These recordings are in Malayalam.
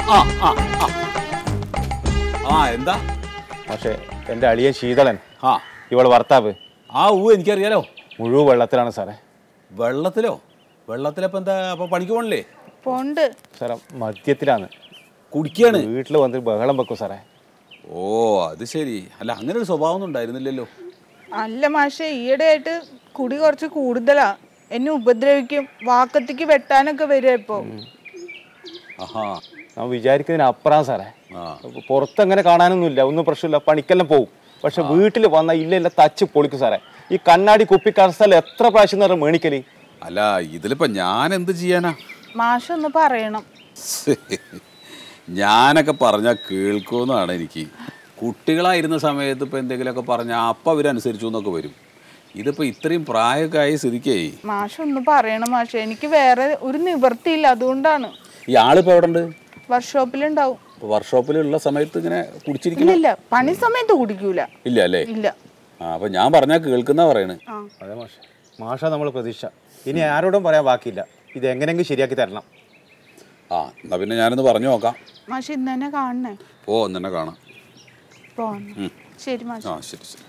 ആ ആ ആ. ആ എന്താ പക്ഷേ എൻ്റെ അളിയൻ ശീതളൻ ആ ഇവളെ ഭർത്താവ് ആ ഊ എനിക്കറിയാലോ മുഴുവൻ വെള്ളത്തിലാണ് സാറേ വെള്ളത്തിലോ വെള്ളത്തിലപ്പോ എന്താ അപ്പൊ പണിക്ക് പോണില്ലേ പോണ്ട് സാറേ മദ്യത്തിലാണ് കുടിക്കാണ് വീട്ടിൽ വന്ന് ബഹളം വെക്കും സാറേ ഓ അത് ശരി അല്ല അങ്ങനെ ഒരു സ്വഭാവം ഒന്നും ഉണ്ടായിരുന്നില്ലല്ലോ അല്ല മാഷെ ഈയിടെയായിട്ട് കുടി കുറച്ച് കൂടുതലാ എന്നെ ഉപദ്രവിക്കും വാക്കത്തേക്ക് വെട്ടാനൊക്കെ വരും ഇപ്പൊ ആഹാ ഞാൻ വിചാരിക്കുന്നതിന് അപ്പുറം സാറേ ആ പുറത്തങ്ങനെ കാണാനൊന്നുമില്ല ഒന്നും പ്രശ്നമില്ല പണിക്കെല്ലാം പോകും പക്ഷെ വീട്ടിൽ വന്നാൽ ഇല്ല ഇല്ല തച്ച് പൊളിക്കും സാറേ ഈ കണ്ണാടി കുപ്പി കറസ്ഥലം എത്ര പ്രാവശ്യം എന്ന് പറഞ്ഞാൽ മേണിക്കല് അല്ല ഇതിലിപ്പോ ഞാൻ എന്ത് ചെയ്യാനാ മാഷ ഒന്ന് പറയണം ഞാനൊക്കെ പറഞ്ഞാൽ കേൾക്കുമെന്നാണ് എനിക്ക് കുട്ടികളായിരുന്ന സമയത്ത് ഇപ്പൊ എന്തെങ്കിലുമൊക്കെ പറഞ്ഞാൽ അപ്പം അവരനുസരിച്ചു എന്നൊക്കെ വരും ഇതിപ്പോ ഇത്രയും പ്രായമൊക്കെ ആയ സ്ഥിതിക്കേ മാഷ ഒന്ന് പറയണം മാഷ എനിക്ക് വേറെ ഒരു നിവൃത്തിയില്ല അതുകൊണ്ടാണ് ഈ ആളിപ്പോ എവിടെ ഉണ്ട് വർക്ക്ഷോപ്പിലുണ്ടാവും ഇപ്പൊ വർക്ക്ഷോപ്പിലുള്ള സമയത്ത് ഇങ്ങനെ കുടിച്ചിരിക്കണം ഇല്ലില്ല പണി സമയത്ത് കുടിക്കൂല ഇല്ല അല്ലേ ഇല്ല ആ അപ്പൊ ഞാൻ പറഞ്ഞാൽ കേൾക്കുന്ന പറയണ് ആ അതെ മാഷ മാഷ നമ്മൾ പ്രതീക്ഷ ഇനി ആരോടും പറയാൻ ബാക്കിയില്ല ഇത് എങ്ങനെയെങ്കിലും ശരിയാക്കി തരണം ആ എന്നാ പിന്നെ ഞാനൊന്ന് പറഞ്ഞു നോക്കാം മാഷ ഇന്ന് തന്നെ കാണണേ ഓ എന്നെ കാണാം പോന്നു ശരി മാഷ ആ ശരി ശരി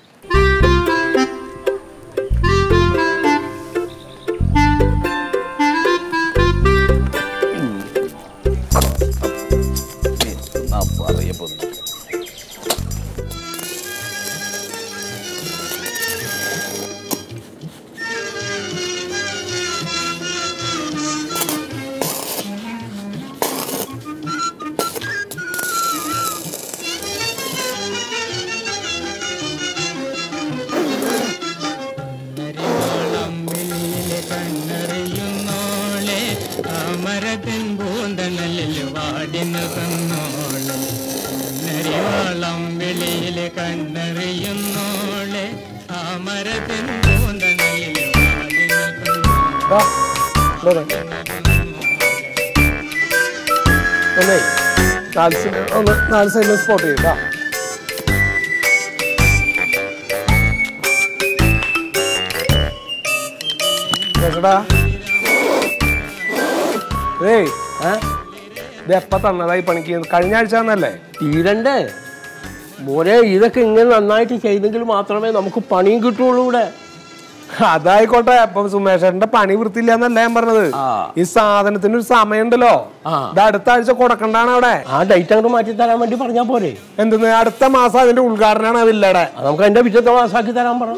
എന്നാ പറയപ്പോ നീ? വെളിയിലെ കണ്ണറിയുന്നോളെ അമരത്തിൻ പൂന്തണലിൽ വാടിന തന്നോളെ നരിവാളം വെളിയിലെ കണ്ണറിയുന്നോളെ അമരത്തിൻ പൂന്തണലിൽ വാടിന തന്നോളെ ഒന്നേ നാല് സൈഡ് ഒന്ന് നാല് സൈഡിൽ സ്പോട്ട് ചെയ്യട്ടാ കേട്ടടാ ഏയ് ഇത് എപ്പ തന്നതായി പണിക്ക് കഴിഞ്ഞ ആഴ്ച തന്നല്ലേ തീരണ്ടേ മോനെ ഇതൊക്കെ ഇങ്ങനെ നന്നായിട്ട് ചെയ്തെങ്കിൽ മാത്രമേ നമുക്ക് പണിയും കിട്ടുള്ളൂ ഇവിടെ അതായിക്കോട്ടെ അപ്പൊ സുമേഷന്റെ പണി വൃത്തിയില്ല എന്നല്ല ഞാൻ പറഞ്ഞത് ഈ സാധനത്തിന് ഒരു സമയമുണ്ടല്ലോ ഇത് അടുത്ത ആഴ്ച കൊടുക്കണ്ടാണ് അവിടെ ആ ഡേറ്റ് അങ്ങോട്ട് മാറ്റി തരാൻ വേണ്ടി പറഞ്ഞാൽ പോരെ എന്തെന്ന് അടുത്ത മാസം അതിന്റെ ഉദ്ഘാടനമാണ് ആ വില്ലയുടെ അത് നമുക്ക് അതിന്റെ പിറ്റത്തെ മാസാക്കി തരാൻ പറ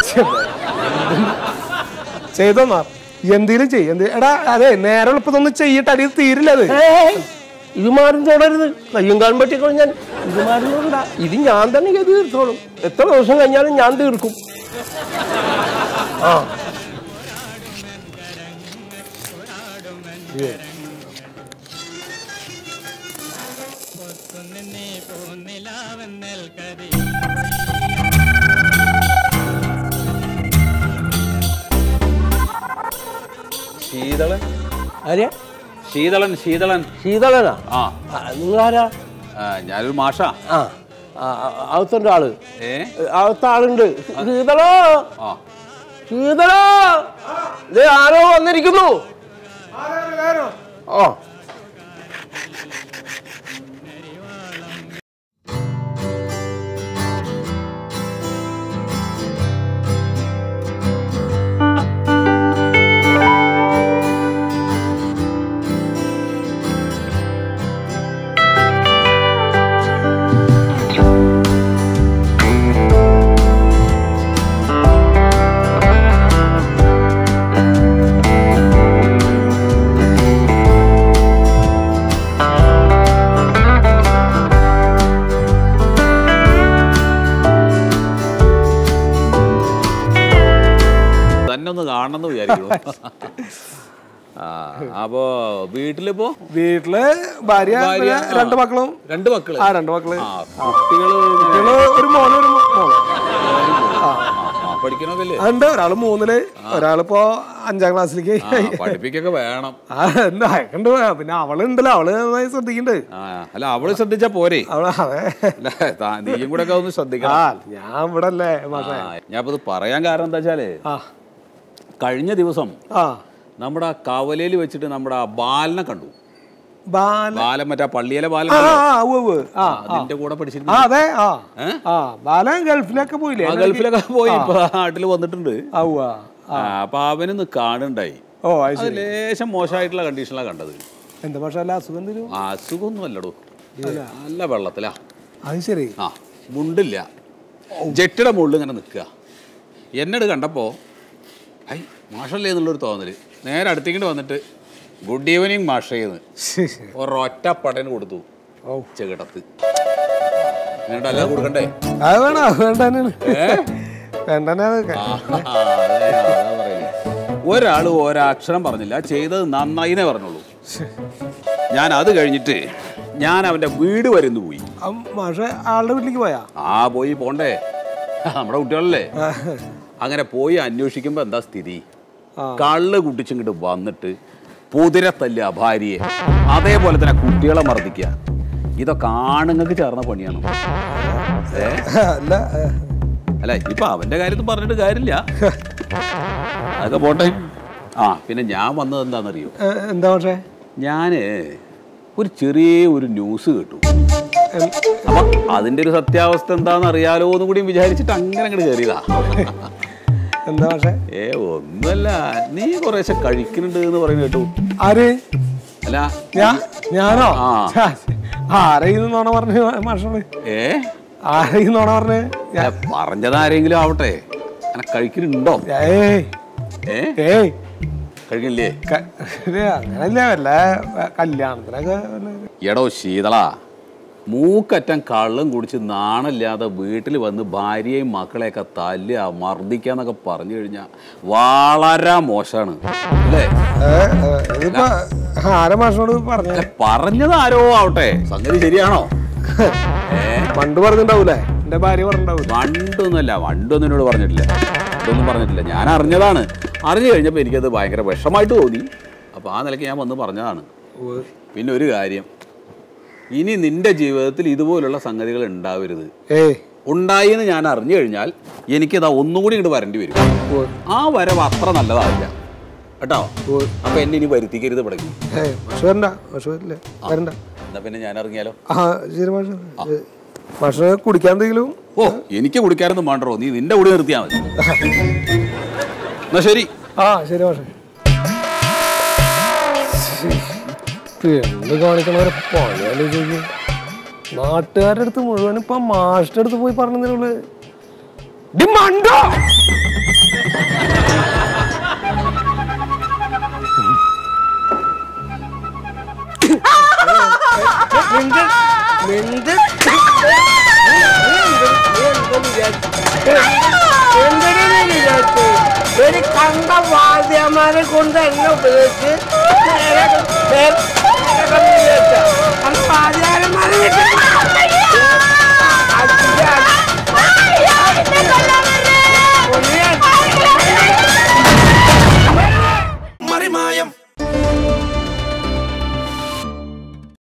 ചെയ്തോന്നാ എന്തേലും ചെയ്യും എന്ത് എടാ അതെ നേരെ എളുപ്പത്തൊന്നും ചെയ്യട്ടെ അടി തീരില്ല അത് ഏയ്, ഇത് മാറും തുടരുത് കയ്യും കാലും പറ്റി കഴിഞ്ഞാൽ ഇത് മാറുന്നുണ്ടാ ഇത് ഞാൻ തന്നെ ചെയ്ത് തീർത്തോളും എത്ര ദിവസം കഴിഞ്ഞാലും ഞാൻ തീർക്കും ആ പൊത്തുനിന്നേ പോന്നിലാവെന്നൽ കതി ശീതളൻ ആര്യ ശീതളൻ ശീതളൻ ശീതളനാ ആ ആ, നിങ്ങളാരാ ആ, ഞാനൊരു മാഷാ ആ ആ, ആ, അകത്തുണ്ട് ആള് ഏ അകത്ത് ആളുണ്ട് ശീതളോ ആ ശീതളോ ഇത് ആരോ വന്നിരിക്കുന്നു ആ തന്നെ ഒന്ന് കാണണമെന്ന് വിചാരിക്കുന്നു ആ അപ്പോ വീട്ടിലിപ്പോ വീട്ടില് ഭാര്യ ഭാര്യ, പിന്നെ ആ. രണ്ട് മക്കളും രണ്ട് മക്കള് ആ രണ്ട് മക്കള് ആ കുട്ടികള് കുട്ടികള് ഒരു മോനും ഒരു മോളും ആ, ആ, പഠിക്കണമല്ലേ ഉണ്ട് ഒരാള് മൂന്നില് ഒരാളിപ്പോ അഞ്ചാം ക്ലാസ്സിലേക്ക് ആ പഠിപ്പിക്കൊക്കെ വേണം ആ എന്താ ഉണ്ട് പിന്നെ അവളുണ്ടല്ലോ അവള് നന്നായി ശ്രദ്ധിക്കുന്നുണ്ട് ആ അല്ല അവള് ശ്രദ്ധിച്ചാ പോരെ അവള് അതെ അല്ല താ- നീയും കൂടെ ഒക്കെ ഒന്ന് ആ ശ്രദ്ധിക്കണം ഞാൻ ഇവിടെ അല്ലേ മാഷേ ഞാൻ ഇപ്പൊ ഇത് പറയാൻ കാരണം എന്താ വെച്ചാല് ആ കഴിഞ്ഞ ദിവസം ആ നമ്മുടെ ആ കവലയിൽ വെച്ചിട്ട് നമ്മുടെ ആ ബാലനെ കണ്ടു ബാല ബാലൻ മറ്റേ പള്ളിയിലെ ബാലൻ ആ ഉണ്ടല്ലോ. ആ ഉവ്വ് ഉവ്വ്. ആ ആ. അതിന്റെ കൂടെ ആ പഠിച്ചിരുന്നു അതെ ആ ഏ? ആ ബാലൻ ഗൾഫിലൊക്കെ പോയില്ലേ ആ ഗൾഫിലൊക്കെ പോയി ഇപ്പൊ നാട്ടിൽ വന്നിട്ടുണ്ട് ആ ഉവ്വ. ആ, അപ്പൊ അവനൊന്ന് കാണുണ്ടായി ഓ അത് അത് ശരി ലേശം മോശമായിട്ടുള്ള കണ്ടീഷനിലാണ് കണ്ടത് എന്താ പക്ഷെ അല്ല അസുഖം തരും ആ അസുഖമൊന്നും അല്ലടോ നല്ല വെള്ളത്തിലാ അത് ശരി ആ മുണ്ടില്ല ജെട്ടിയുടെ മുകളിൽ ഇങ്ങനെ നിൽക്കുക എന്നോട് കണ്ടപ്പോൾ ഐ മാഷല്ലേ എന്നുള്ളൊരു തോന്നല് നേരെ അടുത്തേക്കിട്ട് വന്നിട്ട് ഗുഡ് ഈവനിങ് മാഷേന്ന് ശരി, ശരി. ഒരൊറ്റ പടന് കൊടുത്തു ഓ ചെകിടത്ത് എന്നിട്ട് അല്ല കൊടുക്കണ്ടേ അത് വേണം അത് വേണ്ടനാണ് വേണ്ടനെ അതൊക്കെ ആ, അതെ, അതാ പറയല്. ഒരാള് ഒരക്ഷരം പറഞ്ഞില്ല ചെയ്തത് നന്നായിന്നേ പറഞ്ഞുള്ളൂ ഞാൻ അത് കഴിഞ്ഞിട്ട് ഞാൻ അവന്റെ വീട് വരുന്നു പോയി ആ, മാഷെ ആളുടെ വീട്ടിലേക്ക് പോയാ ആ പോയി പോണ്ടേ നമ്മുടെ കുട്ടികളല്ലേ ആ, അങ്ങനെ പോയി അന്വേഷിക്കുമ്പോ എന്താ സ്ഥിതി ആ. കള്ള് കുട്ടിച്ചിങ്ങോട്ട് വന്നിട്ട് പൊതിരെ തല്ലുക ഭാര്യയെ അതേപോലെ തന്നെ കുട്ടികളെ മർദ്ദിക്കുക ഇതൊക്കെ ആണുങ്ങൾക്ക് ചേർന്ന പണിയാണ് ഏ അല്ല ഏ, അല്ല ഇപ്പൊ അവന്റെ കാര്യത്തിൽ പറഞ്ഞിട്ട് കാര്യമില്ല അതൊക്കെ പോട്ടെ ആ പിന്നെ ഞാൻ വന്നത് എന്താണെന്നറിയോ ഏ, എന്താ പക്ഷേ ഞാന് ഒരു ചെറിയ ഒരു ന്യൂസ് കേട്ടു അപ്പൊ അതിന്റെ ഒരു സത്യാവസ്ഥ എന്താണെന്ന് അറിയാലോ എന്ന് കൂടി വിചാരിച്ചിട്ട് അങ്ങനെ അങ്ങോട്ട് കയറിയതാ എന്താ പക്ഷേ ഏ ഒന്നുമല്ല നീ കുറേശ്ശെ കഴിക്കുന്നുണ്ട് എന്ന് പറയുന്നത് കേട്ടു ആര് അല്ല ഞാ ഞാനോ ആ. ആരെയും നോണ പറഞ്ഞു മാഷോട് ഏ ആരെയും നോണ പറഞ്ഞു അല്ല, പറഞ്ഞതാരെങ്കിലും ആവട്ടെ അങ്ങനെ കഴിക്കുന്നുണ്ടോ ഏയ് ഏ ഏയ് കഴിക്കില്ലേ ക- ഇത് അങ്ങനല്ല വല്ല കല്യാണത്തിനൊക്കെ വല്ല- എടോ ശീതള മൂക്കറ്റം കള്ളും കുടിച്ച് നാണില്ലാതെ വീട്ടിൽ വന്ന് ഭാര്യയും മക്കളെയൊക്കെ തല്ലുക മർദ്ദിക്കുക എന്നൊക്കെ പറഞ്ഞു കഴിഞ്ഞാൽ വളരെ മോശമാണ് അല്ലേ ഏ, ഏ, ഇതിപ്പോ ആരെ മാഷോട് പറഞ്ഞു അല്ല, പറഞ്ഞത് ആരോ ആവട്ടെ സംഗതി ശരിയാണോ ഏ പണ്ട് പറഞ്ഞിട്ടുണ്ടാവൂലേ എന്റെ ഭാര്യ പറഞ്ഞിട്ടുണ്ടാവൂലേ വണ്ടൊന്നുമല്ല വണ്ടൊന്നും എന്നോട് പറഞ്ഞിട്ടില്ല ഇതൊന്നും പറഞ്ഞിട്ടില്ല ഞാൻ അറിഞ്ഞതാണ് അറിഞ്ഞു കഴിഞ്ഞപ്പോൾ എനിക്കത് ഭയങ്കര വിഷമായിട്ട് തോന്നി അപ്പോൾ ആ നിലയ്ക്ക് ഞാൻ വന്ന് പറഞ്ഞതാണ് പിന്നെ ഒരു കാര്യം ഇനി നിന്റെ ജീവിതത്തിൽ ഇതുപോലുള്ള സംഗതികൾ ഉണ്ടാവരുത് ഏയ് ഉണ്ടായി എന്ന് ഞാൻ അറിഞ്ഞു കഴിഞ്ഞാൽ എനിക്കതാ ഒന്നും കൂടി ഇങ്ങോട്ട് വരേണ്ടി വരും ആ വരവ് അത്ര നല്ലതാവില്ല കേട്ടോ അപ്പൊ എന്നെ ഇനി വരുത്തിക്കരുത് പടങ്ങി ഏയ് മാഷ് വരണ്ട മാഷ് വരില്ലേ വരണ്ട എന്നാ പിന്നെ ഞാൻ ഇറങ്ങിയാലോ ആ ശരി മാഷ് ഏ, മാഷ് കുടിക്കാൻ എന്തെങ്കിലും ഓ എനിക്ക് കുടിക്കാനൊന്നും വേണ്ടോ നീ നിന്റെ കൂടി നിർത്തിയാൽ മതി എന്നാ ശരി ആ ശരി മാഷെ പെണ്ണ് കാണിക്കണവരെ പണിയാലോ ചോദിക്കും നാട്ടുകാരുടെ അടുത്ത് മുഴുവൻ ഇപ്പൊ മാഷിന്റെ അടുത്ത് പോയി പറഞ്ഞതിനുള്ളു മണ്ടോ ഒരു കണ്ട വാദ്യമാരെ കൊണ്ട് എന്നെ ഉപയോഗിച്ച് നേരെ നേരെ നേരെ കണ്ട് വിചാരിച്ച. അന്ന് വാദ്യമാരന്മാരെ വീട്ടിൽ